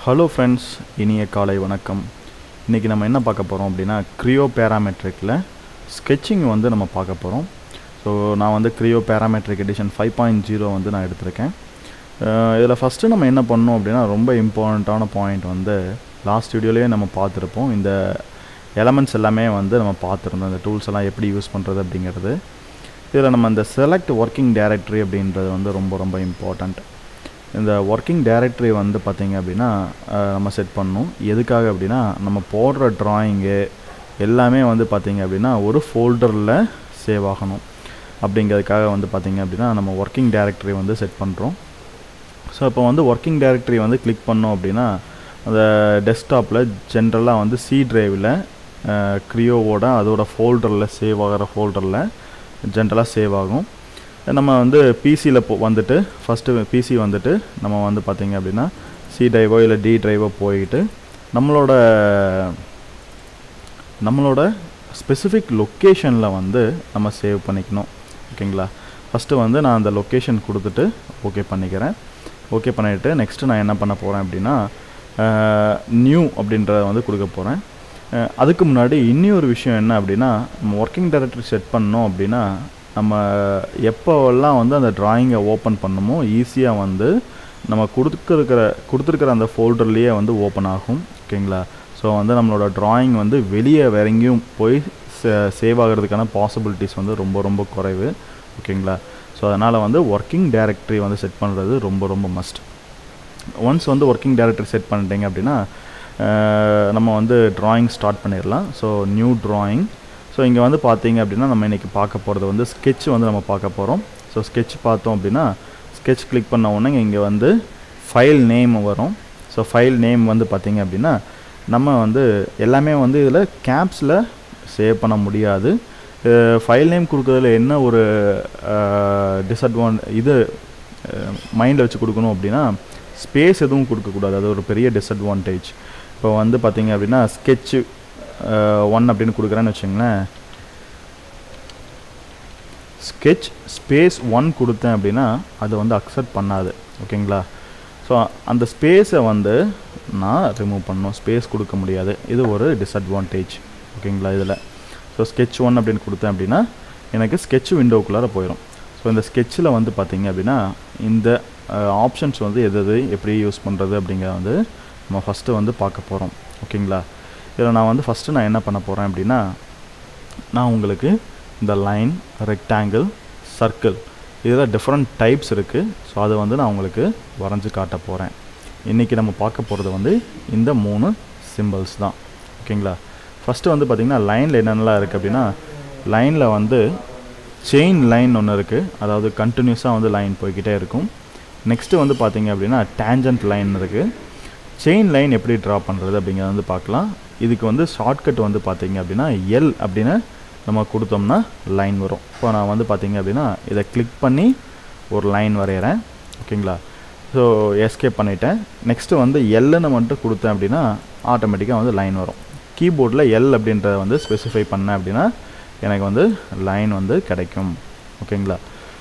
hello friends இனிய காலை வணக்கம் இன்றைக்கி நம்ம என்ன பார்க்க போகிறோம் அப்படின்னா க்ரியோ பேராமெட்ரிக்கில் ஸ்கெட்சிங் வந்து நம்ம பார்க்க போகிறோம் ஸோ நான் வந்து Creo parametric edition five point zero வந்து நான் எடுத்திருக்கேன் இதில் ஃபஸ்ட்டு நம்ம என்ன பண்ணோம் அப்படின்னா ரொம்ப இம்பார்ட்டண்ட்டான பாயிண்ட் வந்து லாஸ்ட் வீடியோலேயே நம்ம பார்த்துருப்போம் இந்த எலமெண்ட்ஸ் எல்லாமே வந்து நம்ம பார்த்துருந்தோம் இந்த டூல்ஸ் எல்லாம் எப்படி யூஸ் பண்ணுறது அப்படிங்கிறது இதில் நம்ம இந்த செலக்ட் ஒர்க்கிங் டைரக்டரி அப்படின்றது வந்து ரொம்ப ரொம்ப இம்பார்ட்டண்ட் இந்த ஒர்க்கிங் டைரக்டரி வந்து பார்த்திங்க அப்படின்னா அஹ், நம்ம செட் பண்ணணும் எதுக்காக அப்படின்னா நம்ம போடுற ட்ராயிங்கு எல்லாமே வந்து பார்த்திங்க அப்படின்னா ஒரு ஃபோல்டரில் சேவ் ஆகணும் அப்படிங்கிறதுக்காக வந்து பார்த்திங்க அப்படின்னா நம்ம ஒர்க்கிங் டைரக்டரி வந்து செட் பண்ணுறோம் ஸோ இப்போ வந்து ஒர்க்கிங் டைரக்டரி வந்து கிளிக் பண்ணோம் அப்படின்னா அந்த டெஸ்க்டாப்பில் ஜென்ரலாக வந்து சி டிரைவில் க்ரியோவோட அதோட ஃபோல்டரில் சேவ் ஆகிற ஃபோல்டரில் ஜென்ரலாக சேவ் ஆகும் நம்ம வந்து பிசியில் போ வந்துட்டு ஃபஸ்ட்டு பிசி வந்துட்டு நம்ம வந்து பார்த்திங்க அப்படின்னா சி டிரைவோ இல்லை டி டிரைவோ போயிட்டு நம்மளோட நம்மளோட ஸ்பெசிஃபிக் லொக்கேஷனில் வந்து நம்ம சேவ் பண்ணிக்கணும் ஓகேங்களா ஃபஸ்ட்டு வந்து நான் அந்த லொக்கேஷன் கொடுத்துட்டு ஓகே பண்ணிக்கிறேன் ஓகே பண்ணிவிட்டு நெக்ஸ்ட்டு நான் என்ன பண்ண போகிறேன் அப்படின்னா நியூ அப்படின்றத வந்து கொடுக்க போகிறேன் அதுக்கு முன்னாடி இன்னொரு விஷயம் என்ன அப்படின்னா நம்ம ஒர்க்கிங் டைரக்டரி செட் பண்ணோம் அப்படின்னா நம்ம எப்போவெல்லாம் வந்து அந்த ட்ராயிங்கை ஓப்பன் பண்ணுமோ ஈஸியாக வந்து நம்ம கொடுத்துருக்கிற கொடுத்துருக்கிற அந்த ஃபோல்டர்லேயே வந்து ஓப்பன் ஆகும் ஓகேங்களா ஸோ வந்து நம்மளோட ட்ராயிங் வந்து வெளியே வேற எங்கேயும் போய் சேவ் ஆகிறதுக்கான பாசிபிலிட்டிஸ் வந்து ரொம்ப ரொம்ப குறைவு ஓகேங்களா ஸோ அதனால் வந்து ஒர்க்கிங் டைரக்டரி வந்து செட் பண்ணுறது ரொம்ப ரொம்ப மஸ்ட் ஒன்ஸ் வந்து ஒர்க்கிங் டைரக்டரி செட் பண்ணிட்டீங்க அப்படின்னா அஹ், நம்ம வந்து ட்ராயிங் ஸ்டார்ட் பண்ணிடலாம் ஸோ நியூ ட்ராயிங் ஸோ இங்கே வந்து பார்த்தீங்க அப்படின்னா நம்ம இன்றைக்கி பார்க்க போகிறது வந்து sketch வந்து நம்ம பார்க்க போகிறோம் ஸோ sketch பார்த்தோம் அப்படின்னா sketch கிளிக் பண்ண உடனே இங்கே வந்து ஃபைல் நேம் வரும் ஸோ ஃபைல் நேம் வந்து பார்த்தீங்க அப்படின்னா நம்ம வந்து எல்லாமே வந்து இதில் கேப்ஸில் சேவ் பண்ண முடியாது ஃபைல் நேம் கொடுக்குறதுல என்ன ஒரு டிஸ்அட்வான் இது மைண்டில் வச்சு கொடுக்கணும் அப்படின்னா ஸ்பேஸ் எதுவும் கொடுக்கக்கூடாது அது ஒரு பெரிய டிஸ்அட்வான்டேஜ் இப்போ வந்து பார்த்தீங்க அப்படின்னா sketch ஒன் அப்படின்னு கொடுக்குறேன்னு வச்சுங்களேன் sketch ஸ்பேஸ் ஒன் கொடுத்தேன் அப்படின்னா அது வந்து அக்செப்ட் பண்ணாது ஓகேங்களா ஸோ அந்த ஸ்பேஸை வந்து நான் ரிமூவ் பண்ணணும் ஸ்பேஸ் கொடுக்க முடியாது இது ஒரு டிஸ்அட்வான்டேஜ் ஓகேங்களா இதில் ஸோ sketch ஒன் அப்படின்னு கொடுத்தேன் அப்படின்னா எனக்கு sketch விண்டோக்குள்ளார போயிடும் ஸோ இந்த sketchல வந்து பார்த்தீங்க அப்படின்னா இந்த ஆப்ஷன்ஸ் வந்து எது எது எப்படி யூஸ் பண்ணுறது அப்படிங்கிறத வந்து நம்ம ஃபஸ்ட்டு வந்து பார்க்க போகிறோம் ஓகேங்களா இதில் நான் வந்து ஃபஸ்ட்டு நான் என்ன பண்ண போகிறேன் அப்படின்னா நான் உங்களுக்கு இந்த லைன் ரெக்டாங்கிள் சர்க்கிள் இதில் டிஃப்ரெண்ட் டைப்ஸ் இருக்குது ஸோ அதை வந்து நான் உங்களுக்கு வரைஞ்சி காட்ட போகிறேன் இன்றைக்கி நம்ம பார்க்க போகிறது வந்து இந்த மூணு சிம்பிள்ஸ் தான் ஓகேங்களா ஃபஸ்ட்டு வந்து பார்த்திங்கன்னா லைனில் என்னென்னலாம் இருக்குது அப்படின்னா லைனில் வந்து செயின் லைன் ஒன்று இருக்குது அதாவது கண்டினியூஸாக வந்து லைன் போய்கிட்டே இருக்கும் நெக்ஸ்ட்டு வந்து பார்த்தீங்க அப்படின்னா டேஞ்சன்ட் லைன் இருக்குது செயின் லைன் எப்படி ட்ரா பண்ணுறது அப்படிங்கிறத வந்து பார்க்கலாம் இதுக்கு வந்து ஷார்ட்கட் வந்து பார்த்தீங்க அப்படின்னா எல் அப்படின்னு நம்ம கொடுத்தோம்னா லைன் வரும் இப்போ நான் வந்து பார்த்தீங்க அப்படின்னா இதை கிளிக் பண்ணி ஒரு லைன் வரைகிறேன் ஓகேங்களா ஸோ எஸ்கேப் பண்ணிட்டேன் நெக்ஸ்ட்டு வந்து எல்லுன்னு மட்டும் கொடுத்தேன் அப்படின்னா ஆட்டோமேட்டிக்காக வந்து லைன் வரும் கீபோர்டில் எல் அப்படின்றத வந்து ஸ்பெசிஃபை பண்ணேன் அப்படின்னா எனக்கு வந்து லைன் வந்து கிடைக்கும் ஓகேங்களா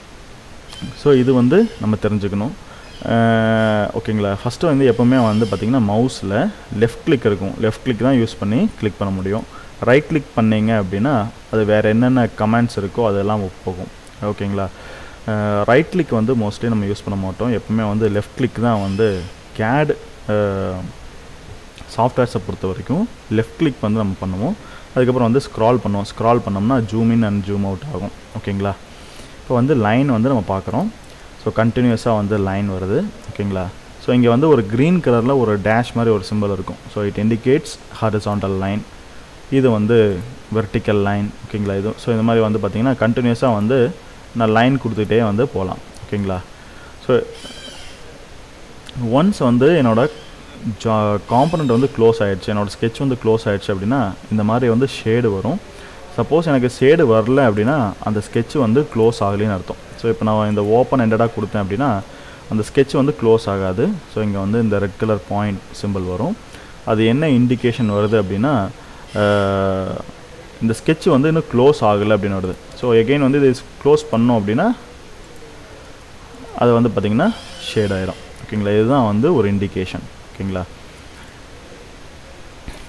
ஸோ இது வந்து நம்ம தெரிஞ்சுக்கணும் அஹ் ஓகேங்களா ஃபஸ்ட்டு வந்து எப்போவுமே வந்து பார்த்திங்கன்னா மவுஸில் லெஃப்ட் கிளிக் இருக்கும் லெஃப்ட் கிளிக் தான் யூஸ் பண்ணி கிளிக் பண்ண முடியும் ரைட் கிளிக் பண்ணீங்க அப்படின்னா அது வேறு என்னென்ன கமெண்ட்ஸ் இருக்கோ அதெல்லாம் போகும் ஓகேங்களா ரைட் கிளிக் வந்து மோஸ்ட்லி நம்ம யூஸ் பண்ண மாட்டோம் எப்பவுமே வந்து லெஃப்ட் கிளிக் தான் வந்து கேட் சாஃப்ட்வேர்ஸை பொறுத்த வரைக்கும் லெஃப்ட் கிளிக் வந்து நம்ம பண்ணுவோம் அதுக்கப்புறம் வந்து ஸ்க்ரால் பண்ணுவோம் ஸ்க்ரால் பண்ணோம்னா zoom in and zoom out ஆகும் ஓகேங்களா இப்போ வந்து லைன் வந்து நம்ம பார்க்குறோம் ஸோ கண்டினியூஸாக வந்து லைன் வருது ஓகேங்களா ஸோ இங்கே வந்து ஒரு க்ரீன் கலரில் ஒரு டேஷ் மாதிரி ஒரு சிம்பிள் இருக்கும் so it indicates horizontal line இது வந்து வெர்டிக்கல் லைன் ஓகேங்களா இது ஸோ இந்த மாதிரி வந்து பார்த்திங்கன்னா கண்டினியூஸாக வந்து நான் லைன் கொடுத்துட்டே வந்து போகலாம் ஓகேங்களா ஸோ ஒன்ஸ் வந்து என்னோட ஜா காம்பனண்ட் வந்து க்ளோஸ் ஆயிடுச்சு என்னோட sketch வந்து க்ளோஸ் ஆயிடுச்சு அப்படின்னா இந்த மாதிரி வந்து ஷேடு வரும் சப்போஸ் எனக்கு ஷேடு வரல அப்படின்னா அந்த sketch வந்து க்ளோஸ் ஆகலைன்னு அர்த்தம் ஸோ இப்போ நான் இந்த ஓப்பன் எண்டடாக கொடுத்தேன் அப்படின்னா அந்த sketch வந்து க்ளோஸ் ஆகாது ஸோ இங்கே வந்து இந்த ரெட் கலர் பாயிண்ட் சிம்பிள் வரும் அது என்ன இண்டிகேஷன் வருது அப்படின்னா அஹ், இந்த sketch வந்து இன்னும் க்ளோஸ் ஆகலை அப்படின்னு வருது ஸோ எகெயின் வந்து இது க்ளோஸ் பண்ணோம் அப்படின்னா அது வந்து பார்த்திங்கன்னா ஷேட் ஆயிரும் ஓகேங்களா இதுதான் வந்து ஒரு இண்டிகேஷன் ஓகேங்களா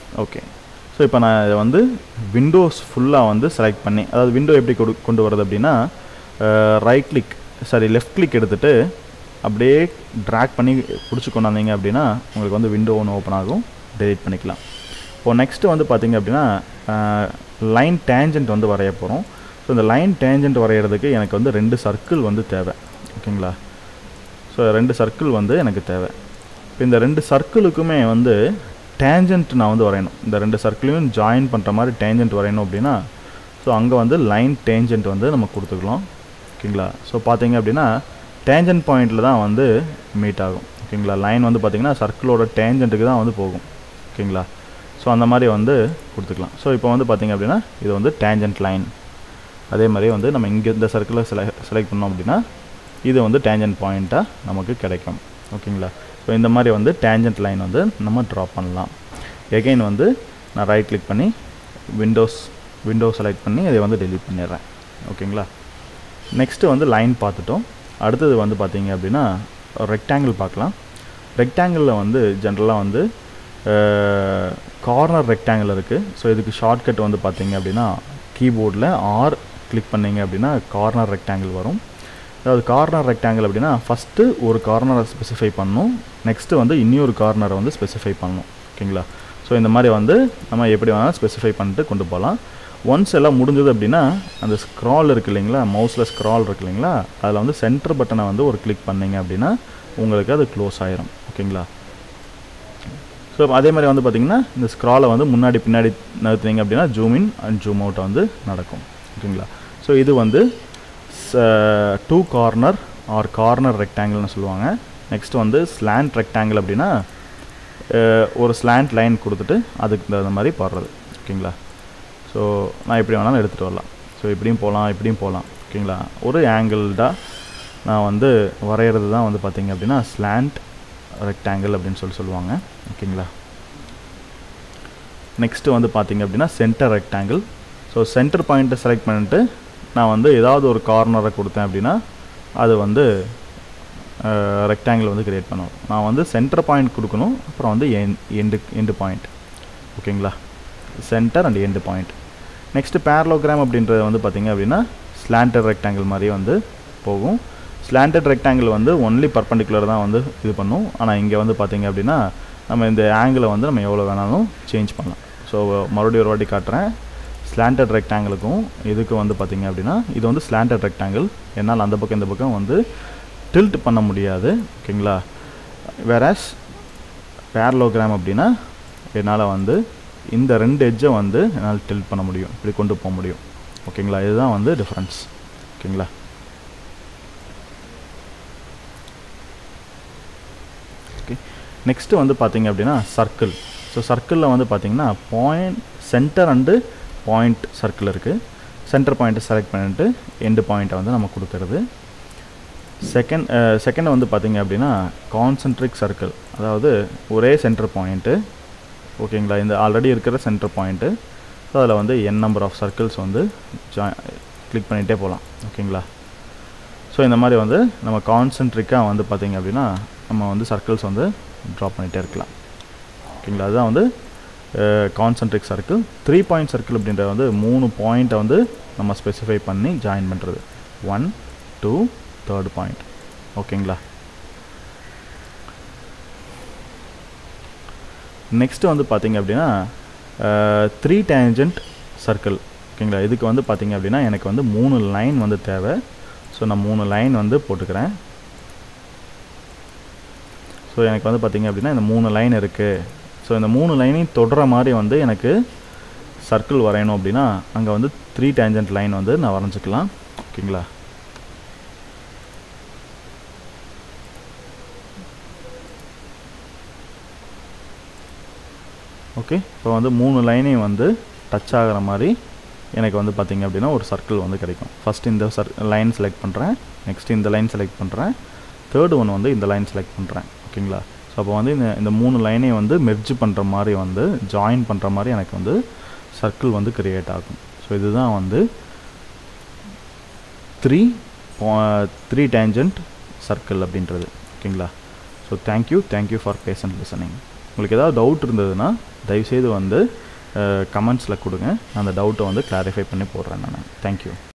ஓகே ஸோ இப்போ நான் இதை வந்து விண்டோஸ் ஃபுல்லாக வந்து செலக்ட் பண்ணி அதாவது விண்டோ எப்படி கொடு கொண்டு வரது அப்படின்னா right click sorry left click எடுத்துகிட்டு அப்படியே ட்ராக் பண்ணி பிடிச்சி கொண்டாந்தீங்க அப்படின்னா உங்களுக்கு வந்து விண்டோ ஒன்று ஓப்பன் ஆகும் டெலிட் பண்ணிக்கலாம் இப்போது நெக்ஸ்ட்டு வந்து பார்த்தீங்க அப்படின்னா லைன் டேஞ்சன்ட் வந்து வரைய போகிறோம் ஸோ இந்த லைன் டேஞ்சன்ட் வரைகிறதுக்கு எனக்கு வந்து ரெண்டு சர்க்கிள் வந்து தேவை ஓகேங்களா ஸோ ரெண்டு சர்க்கிள் வந்து எனக்கு தேவை இப்போ இந்த ரெண்டு சர்க்கிளுக்குமே வந்து டேஞ்சன்ட் நான் வந்து வரையணும் இந்த ரெண்டு சர்க்கிளையும் ஜாயின் பண்ணுற மாதிரி டேஞ்சன்ட் வரையணும் அப்படின்னா ஸோ அங்கே வந்து லைன் டேஞ்சன்ட் வந்து நம்ம கொடுத்துக்கலாம் ஓகேங்களா ஸோ பார்த்தீங்க அப்படின்னா டேஞ்சன்ட் பாயிண்டில் தான் வந்து மீட் ஆகும் ஓகேங்களா லைன் வந்து பார்த்திங்கன்னா சர்க்கிளோட டேஞ்சன்ட்டுக்கு தான் வந்து போகும் ஓகேங்களா ஸோ அந்த மாதிரி வந்து கொடுத்துக்கலாம் ஸோ இப்போ வந்து பார்த்திங்க அப்படின்னா இது வந்து டேஞ்சன்ட் லைன் அதே மாதிரி வந்து நம்ம இங்கே இந்த சர்க்கிளை செலக்ட் செலக்ட் பண்ணோம் அப்படின்னா இது வந்து டேஞ்சன்ட் பாயிண்ட்டாக நமக்கு கிடைக்கும் ஓகேங்களா ஸோ இந்த மாதிரி வந்து டேஞ்சன்ட் லைன் வந்து நம்ம ட்ரா பண்ணலாம் எகைன் வந்து நான் ரைட் கிளிக் பண்ணி விண்டோஸ் விண்டோ செலக்ட் பண்ணி அதை வந்து டெலீட் பண்ணிடுறேன் ஓகேங்களா நெக்ஸ்ட்டு வந்து லைன் பார்த்துட்டோம் அடுத்தது வந்து பார்த்தீங்க அப்படின்னா ரெக்டாங்கிள் பார்க்கலாம் ரெக்டாங்கிளில் வந்து ஜென்ரலாக வந்து கார்னர் ரெக்டாங்கிள் இருக்குது ஸோ இதுக்கு ஷார்ட்கட் வந்து பார்த்தீங்க அப்படின்னா கீபோர்டில் ஆர் கிளிக் பண்ணீங்க அப்படின்னா கார்னர் ரெக்டாங்கிள் வரும் அதாவது கார்னர் ரெக்டாங்கிள் அப்படின்னா ஃபஸ்ட்டு ஒரு கார்னரை ஸ்பெசிஃபை பண்ணணும் நெக்ஸ்ட்டு வந்து இன்னொரு கார்னரை வந்து ஸ்பெசிஃபை பண்ணணும் ஓகேங்களா ஸோ இந்த மாதிரி வந்து நம்ம எப்படி வேணாலும் ஸ்பெசிஃபை பண்ணிட்டு கொண்டு போகலாம் ஒன்ஸ் எல்லாம் முடிஞ்சது அப்படின்னா அந்த ஸ்க்ரால் இருக்கு இல்லைங்களா மவுஸில் ஸ்க்ரால் இருக்கு இல்லைங்களா அதில் வந்து சென்டர் பட்டனை வந்து ஒரு கிளிக் பண்ணீங்க அப்படின்னா உங்களுக்கு அது க்ளோஸ் ஆயிரும் ஓகேங்களா ஸோ அதே மாதிரி வந்து பார்த்திங்கன்னா இந்த ஸ்க்ராலை வந்து முன்னாடி பின்னாடி நகர்த்துனீங்க அப்படின்னா zoom in and zoom out வந்து நடக்கும் ஓகேங்களா ஸோ இது வந்து டூ கார்னர் ஆர் கார்னர் ரெக்டாங்கிள்னு சொல்லுவாங்க நெக்ஸ்ட் வந்து ஸ்லாண்ட் ரெக்டாங்கிள் அப்படின்னா ஒரு ஸ்லாண்ட் லைன் கொடுத்துட்டு அதுக்கு தகுந்த மாதிரி பாடுறது ஓகேங்களா ஸோ நான் எப்படி வேணாலும் எடுத்துகிட்டு வரலாம் ஸோ இப்படியும் போகலாம் இப்படியும் போகலாம் ஓகேங்களா ஒரு ஆங்கிள்டாக நான் வந்து வரைகிறது தான் வந்து பார்த்திங்க அப்படின்னா ஸ்லாண்ட் ரெக்டாங்கிள் அப்படின்னு சொல்லி சொல்லுவாங்க ஓகேங்களா நெக்ஸ்ட்டு வந்து பார்த்திங்க அப்படின்னா சென்டர் ரெக்டாங்கிள் ஸோ சென்டர் பாயிண்ட்டை செலக்ட் பண்ணிட்டு நான் வந்து ஏதாவது ஒரு கார்னரை கொடுத்தேன் அப்படின்னா அது வந்து ரெக்டாங்கிள் வந்து க்ரியேட் பண்ணும் நான் வந்து சென்டர் பாயிண்ட் கொடுக்கணும் அப்புறம் வந்து என் எண்டு எண்டு பாயிண்ட் ஓகேங்களா centre and end point next parallelogram அப்படின்றது வந்து பார்த்திங்க அப்படின்னா ஸ்லாண்டட் ரெக்டாங்கிள் மாதிரி வந்து போகும் ஸ்லாண்டட் ரெக்டாங்கிள் வந்து ஒன்லி பர்பண்டிகுலர் தான் வந்து இது பண்ணும் ஆனால் இங்கே வந்து பார்த்திங்க அப்படின்னா நம்ம இந்த ஆங்கிளை வந்து நம்ம எவ்வளோ வேணாலும் சேஞ்ச் பண்ணலாம் ஸோ மறுபடியும் ஒரு வாட்டி காட்டுறேன் ஸ்லாண்டட் ரெக்டாங்கிளுக்கும் இதுக்கு வந்து பார்த்திங்க அப்படின்னா இது வந்து ஸ்லாண்டட் ரெக்டாங்கிள் என்னால் அந்த பக்கம் இந்த பக்கம் வந்து டில்ட் பண்ண முடியாது ஓகேங்களா வேறாஸ் பேரலோகிராம் அப்படின்னா என்னால் வந்து இந்த ரெண்டு எட்ஜை வந்து என்னால் டில்ட் பண்ண முடியும் இப்படி கொண்டு போக முடியும் ஓகேங்களா இதுதான் வந்து டிஃப்ரென்ஸ் ஓகேங்களா ஓகே நெக்ஸ்ட்டு வந்து பார்த்தீங்க அப்படின்னா சர்க்கிள் ஸோ சர்க்கிளில் வந்து பார்த்தீங்கன்னா point centre and point circle இருக்குது சென்டர் பாயிண்ட்டை செலக்ட் பண்ணிட்டு எண்டு பாயிண்ட்டை வந்து நம்ம கொடுக்கறது செகண்ட் செகண்ட் வந்து பார்த்திங்க அப்படின்னா கான்சென்ட்ரிக் சர்க்கிள் அதாவது ஒரே சென்டர் பாயிண்ட்டு ஓகேங்களா இந்த ஆல்ரெடி இருக்கிற சென்டர் பாயிண்ட்டு ஸோ அதில் வந்து என் நம்பர் ஆஃப் சர்க்கிள்ஸ் வந்து ஜாய் கிளிக் பண்ணிகிட்டே போகலாம் ஓகேங்களா ஸோ இந்த மாதிரி வந்து நம்ம கான்சென்ட்ரிக்காக வந்து பார்த்திங்க அப்படின்னா நம்ம வந்து சர்க்கிள்ஸ் வந்து ட்ரா பண்ணிகிட்டே இருக்கலாம் ஓகேங்களா அதுதான் வந்து concentric circle three point circle அப்படின்றது வந்து மூணு பாயிண்ட்டை வந்து நம்ம ஸ்பெசிஃபை பண்ணி ஜாயின் பண்ணுறது ஒன் டூ தேர்ட் பாயிண்ட் ஓகேங்களா நெக்ஸ்ட்டு வந்து பார்த்திங்க அப்படின்னா த்ரீ டேஞ்சன்ட் சர்க்கிள் ஓகேங்களா இதுக்கு வந்து பார்த்திங்க அப்படின்னா எனக்கு வந்து மூணு லைன் வந்து தேவை ஸோ நான் மூணு லைன் வந்து போட்டுக்கிறேன் ஸோ எனக்கு வந்து பார்த்திங்க அப்படின்னா இந்த மூணு லைன் இருக்குது ஸோ இந்த மூணு லைனையும் தொடர மாதிரி வந்து எனக்கு சர்க்கிள் வரையணும் அப்படின்னா அங்கே வந்து த்ரீ டேஞ்சன்ட் லைன் வந்து நான் வரைஞ்சிக்கலாம் ஓகேங்களா ஓகே இப்போ வந்து மூணு லைனையும் வந்து டச் ஆகிற மாதிரி எனக்கு வந்து பார்த்திங்க அப்படின்னா ஒரு சர்க்கிள் வந்து கிடைக்கும் ஃபஸ்ட் இந்த சர் லைன் செலக்ட் பண்ணுறேன் நெக்ஸ்ட் இந்த லைன் செலக்ட் பண்ணுறேன் தேர்டு ஒன் வந்து இந்த லைன் செலக்ட் பண்ணுறேன் ஓகேங்களா ஸோ அப்போ வந்து இந்த இந்த மூணு லைனையும் வந்து மெர்ஜ் பண்ணுற மாதிரி வந்து ஜாயின் பண்ணுற மாதிரி எனக்கு வந்து சர்க்கிள் வந்து க்ரியேட் ஆகும் ஸோ இதுதான் வந்து த்ரீ த்ரீ டேஞ்சன்ட் சர்க்கிள் அப்படின்றது ஓகேங்களா so thank you thank you for patient listening உங்களுக்கு ஏதாவது டவுட் இருந்ததுன்னா தயவுசெய்து வந்து கமெண்ட்ஸில் கொடுங்க அந்த டவுட்டை வந்து கிளாரிஃபை பண்ணி போடுறேன் நான் தேங்க்யூ